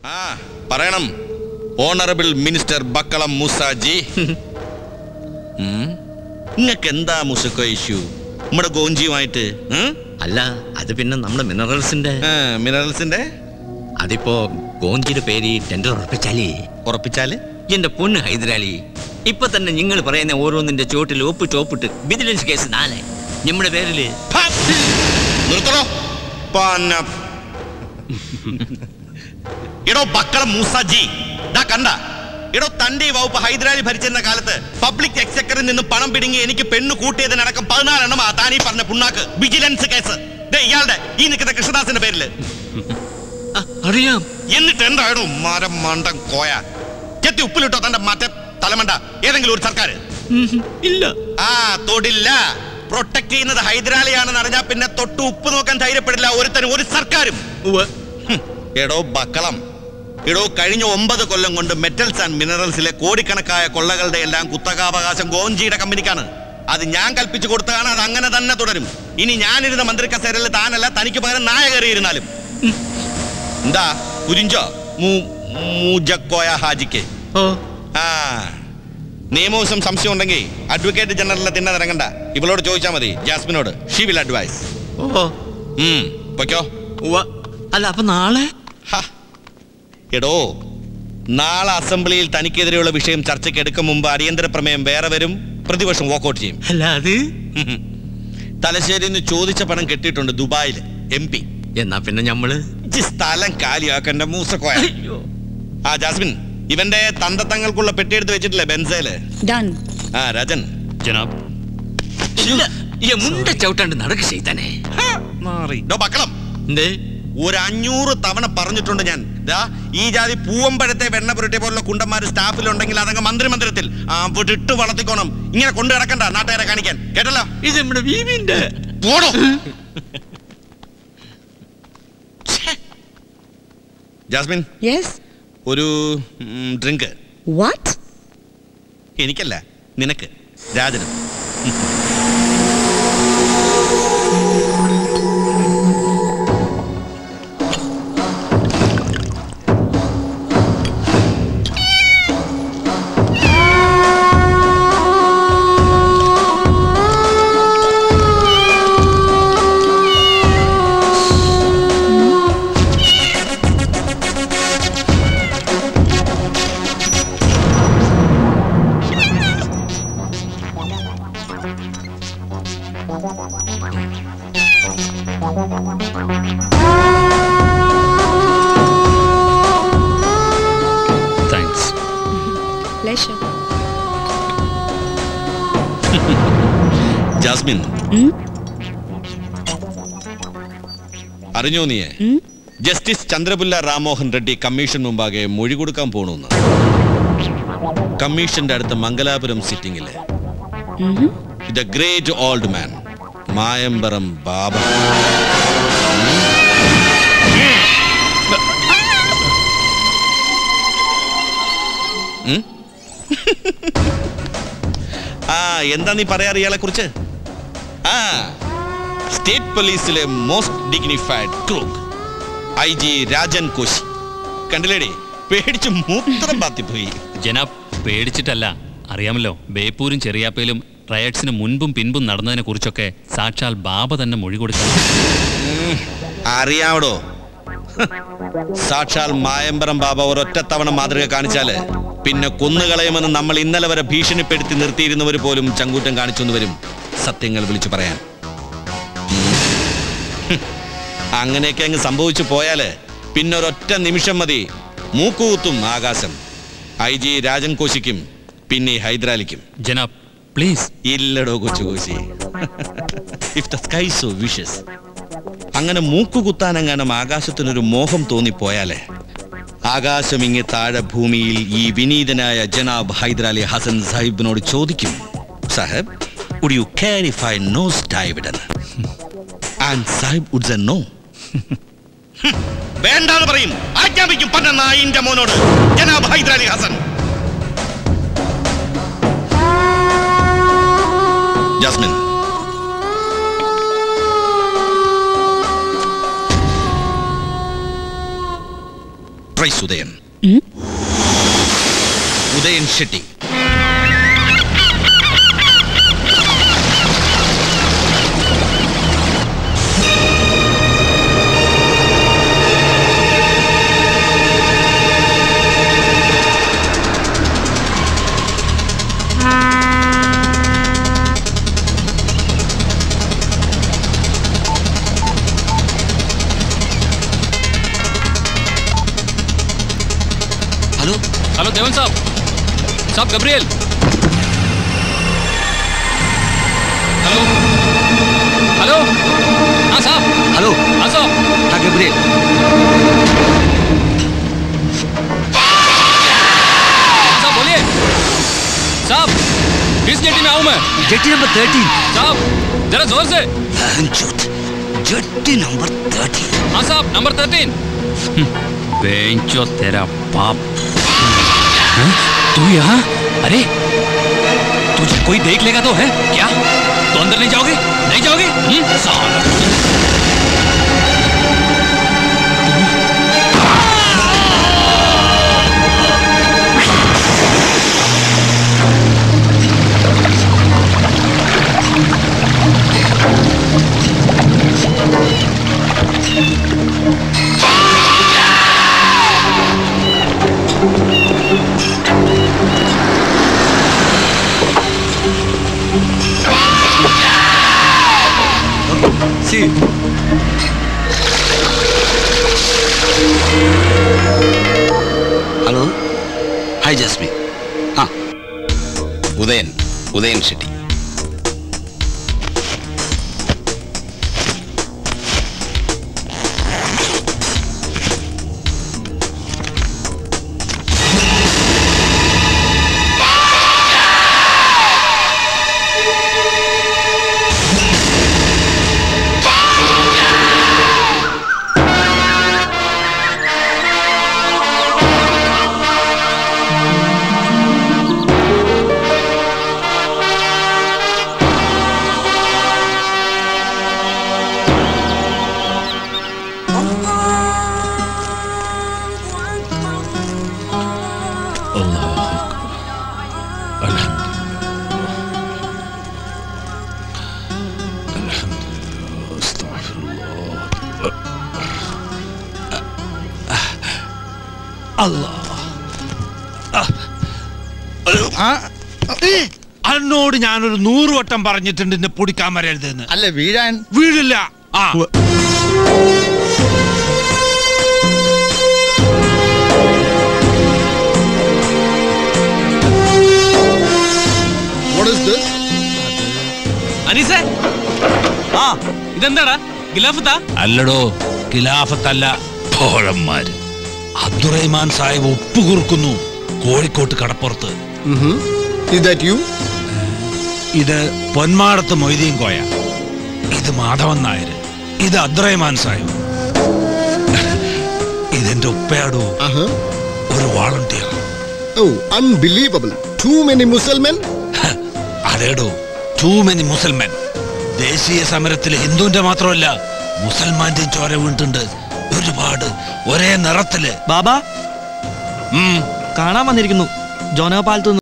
ആ പറയണം honourable minister Bakkalam Moosaji നിങ്ങൾക്ക് എന്താ മുസക്കോ ഇഷ്യൂ നമ്മുടെ ഗോഞ്ചിയുമായിട്ട് ഉം? അല്ല അത് പിന്നെ നമ്മുടെ മിനറൽസിന്റെ ആ, മിനറൽസിന്റെ അതിപ്പോ ഗോഞ്ചിയുടെ പേര് ടെൻഡർ ഉറപ്പിച്ചാലേ ഉറപ്പിച്ചാല് എന്റെ പൊണ്ണ് ഹൈദരാലി ഇപ്പൊ തന്നെ നിങ്ങൾ പറയുന്ന ഓരോന്നിന്റെ ചോട്ടിൽ ഒപ്പിട്ട് ഒപ്പിട്ട് വിജിലൻസ് കേസ് നാളെ നമ്മുടെ പേരില് ഫ! നിർത്തണോ പന്ന എടോ ബക്കളം മൂസാജി ദാ കണ്ട എടോ തന്റെ ഈ വകുപ്പ് ഹൈദരാലി ഭരിച്ചിരുന്ന കാലത്ത് പബ്ലിക് എക്സക്കറിൽ നിന്ന് പണം പിടുങ്ങി എനിക്ക് പെണ്ണ് കൂട്ടിയതിനടക്കം പതിനാലെണ്ണം ആ താനീ പറഞ്ഞ പുണ്ണാക്ക് വിജിലൻസ് കേസ് ദേ ഇയാളുടെ ഈ നിൽക്കുന്ന കൃഷ്ണദാസിന്റെ പേരില് ആ, അറിയാം എന്നിട്ട് എന്താണോ മരം മണ്ടം കോയ ചെത്തി ഉപ്പിലിട്ടോ തന്റെ മറ്റേ തലമണ്ട ഏതെങ്കിലും ഒരു സർക്കാർ ഉം, ഇല്ല ആ തൊടില്ല പ്രൊട്ടക്ട് ചെയ്യുന്നത് ഹൈദരാലിയാണെന്ന് അറിഞ്ഞാൽ പിന്നെ തൊട്ട് ഉപ്പ് നോക്കാൻ ധൈര്യപ്പെടില്ല ഒരുത്തനും ഒരു സർക്കാരും ഉവ്വ്. ഹും, എടോ ബക്കളം എടോ കഴിഞ്ഞ ഒമ്പത് കൊല്ലം കൊണ്ട് മെറ്റൽസ് ആൻഡ് മിനറൽസിലെ കോടിക്കണക്കായ കൊള്ളകളുടെ എല്ലാം കുത്തകാവകാശം ഗോഞ്ചിയുടെ കമ്പനിക്കാണ് അത് ഞാൻ കൽപ്പിച്ചു കൊടുത്തതാണ് അത് അങ്ങനെ തന്നെ തുടരും ഇനി ഞാനിരുന്ന മന്ത്രി കസേരയിൽ താനല്ല തനിക്ക് പകരം നായ കയറിയിരുന്നാലും എന്താ കുരിഞ്ചോ മൂ- മൂജക്കോയ ഹാജിക്ക് ഓ ആ നിയമവശം സംശയം ഉണ്ടെങ്കിൽ അഡ്വക്കേറ്റ് ജനറലിനെ തിന്നതിറങ്ങണ്ട ഇവളോട് ചോദിച്ചാൽ മതി ജാസ്മിനോട് ഷീ വിൽ അഡ്വൈസ് ഓ ഉം പൊയ്ക്കോ ഉവ്വ. അല്ല അപ്പൊ നാളെ ഹ. എടോ നാളെ അസംബ്ലിയിൽ തനിക്കെതിരെയുള്ള വിഷയം ചർച്ചയ്ക്ക് എടുക്കും മുമ്പ് അടിയന്തര പ്രമേയം വേറെ വരും പ്രതിപക്ഷം വാക്കൗട്ട് ചെയ്യും അല്ല അത് ഉം. തലശ്ശേരിയിൽ നിന്ന് ചോദിച്ച പണം കെട്ടിയിട്ടുണ്ട് ദുബായിൽ എം പി എന്നാ പിന്നെ ഞമ്മള് സ്ഥലം കാലിയാക്കണ്ട മൂസക്കോയ അയ്യോ ആ ജാസ്മിൻ ഇവന്റെ തന്തത്തങ്ങൾക്കുള്ള പെട്ടിയെടുത്ത് വെച്ചിട്ടില്ലേ ബെൻസേല് Done. ആ രാജൻ ജനാബ് ഇല്ല ഈ മുണ്ട ചവിട്ടാണ്ട് നടക്ക് ചെയ്താനേ മാറി ഡോ ബക്കളം എന്തേ ഒരു അഞ്ഞൂറ് തവണ പറഞ്ഞിട്ടുണ്ട് ഞാൻ ദാ ഈ ജാതി പൂവമ്പഴത്തെ വെണ്ണ പുരട്ടിയ പോലുള്ള കുണ്ടന്മാര് സ്റ്റാഫിലുണ്ടെങ്കിൽ അതങ്ങ് മന്ത്രി മന്ദിരത്തിൽ ആ വിട്ടിട്ട് വളർത്തിക്കോണം ഇങ്ങനെ കൊണ്ടു കിടക്കണ്ട നാട്ടുകാരെ കാണിക്കാൻ കേട്ടല്ലോ ഇത് നമ്മുടെ ബീബിന്റെ പോടോ ജാസ്മിൻ Yes? ഒരു ഡ്രിങ്ക് What? എനിക്കല്ല നിനക്ക് രാജനും താങ്ക്സ് Pleasure. ജാസ്മിൻ ഉം? അറിഞ്ഞോ നീയെ ഉം? ജസ്റ്റിസ് ചന്ദ്രപുല്ല രാമോഹൻ റെഡ്ഡി കമ്മീഷൻ മുമ്പാകെ മൊഴി കൊടുക്കാൻ പോണെന്ന് കമ്മീഷന്റെ അടുത്ത മംഗലാപുരം സിറ്റിംഗില് Mhm. The great old man Mayamparam Baba ഉം? ആ എന്താ നീ പറയാറ് ഇയാളെ കുറിച്ച് ആ സ്റ്റേറ്റ് പോലീസിലെ most dignified crook I G Rajan Koshy കണ്ടില്ലേടി പേടിച്ച് മൂത്രം പാത്തിപ്പോയി ജനാബ് പേടിച്ചിട്ടല്ല അറിയാമല്ലോ ബേപ്പൂരും ചെറിയാപ്പയിലും റയട്സിന് മുൻപും പിൻപും നടന്നതിനെ കുറിച്ചൊക്കെ സാക്ഷാൽ ബാബ തന്നെ മൊഴി കൊടുത്തു അറിയാവടോ സാക്ഷാൽ മായമ്പരം ബാബ ഒരൊറ്റ തവണ മാതൃക കാണിച്ചാല് പിന്നെ കൊന്നുകളയുമെന്ന് നമ്മൾ ഇന്നലെ വരെ ഭീഷണിപ്പെടുത്തി നിർത്തിയിരുന്നവർ പോലും ചങ്കൂറ്റം കാണിച്ചൊന്നു വരും സത്യങ്ങൾ വിളിച്ചു പറയാൻ ഉം. ഹും. അങ്ങനെയൊക്കെ അങ്ങ് സംഭവിച്ചു പോയാല് പിന്നെ ഒരൊറ്റ നിമിഷം മതി മൂക്കുകുത്തും ആകാശം ഐ ജി രാജൻ കോശിക്കും പിന്നെ ഈ ഹൈദരാലിക്കും ജനാബ് പ്ലീസ് ഇല്ലടോ കൊച്ചു Koshy if the sky so wishes അങ്ങനെ മൂക്കുകുത്താനെങ്ങാനും ആകാശത്തിനൊരു മോഹം തോന്നിപ്പോയാലേ ആകാശം ഇങ്ങ് താഴെ ഭൂമിയിൽ ഈ വിനീതനായ ജനാബ് ഹൈദരാലി ഹസൻ സാഹിബിനോട് ചോദിക്കും Sahib would you clarify nose dividend and Sahib would say no വേണ്ടാന്ന് പറയും ആജ്ഞാപിക്കും പന്ന നായിന്റെ മോനോട് ജനാബ് ഹൈദരാലി ഹസൻ ജാസ്മിൻ ട്രൈസ് ഉദയൻ ഉം. Udayan Shetty hello hello Devan Sahab Sahab Gabriel hello hello हाँ साहब ഹലോ हाँ साहब हाँ गब्रियल हाँ साहब बोलिए साहब किस जेटी में आऊँ मैं जेटी नंबर थर्टीन साहब जरा जोर से जेटी नंबर थर्टीन हाँ साहब नंबर थर्टीन बेंचो तेरा बाप हैं? तू यहाँ अरे तुझे कोई देख लेगा तो है क्या तो अंदर नहीं जाओगे नहीं जाओगे हम्म? साला सी ഹലോ ഹായ് ജസ്മി ആ ഉദയൻ ഉദയൻ ഷെട്ടി അന്നോട് ഞാനൊരു നൂറ് വട്ടം പറഞ്ഞിട്ടുണ്ട് എന്നെ പൊടിക്കാൻ വരരുതെന്ന് അല്ല വീഴാൻ വീടില്ല ആ What is this? അനീസേ ആ ഇതെന്താടാ ഗിലാഫത്താ അല്ലടോ ഖിലാഫത്തല്ല പോഴന്മാര് അബ്ദുറഹ്മാൻ സാഹിബ് ഒപ്പുകുറുക്കുന്നു കോഴിക്കോട്ട് കടപ്പുറത്ത് Mm-hmm. Is that you? ഇത് പൊന്മാടത്ത് മൊയ്തീൻ കോയ ഇത് മാധവൻ നായർ ഇത് അബ്ദുറഹ്മാൻ സാഹിബ് ഇതെന്റെ ഉപ്പയാടോ Uh-huh. ഒരു volunteer Oh, unbelievable. Too many Muslimen? അതേടോ ടൂ മെനി മുസൽമാൻ ദേശീയ സമരത്തിൽ ഹിന്ദുവിന്റെ മാത്രമല്ല മുസൽമാന്റെയും ചോര വീണിട്ടുണ്ട് ഒരുപാട് ഒരേ നിറത്തില് ബാബാ ഉം കാണാൻ വന്നിരിക്കുന്നു ജോനപാലത്ത്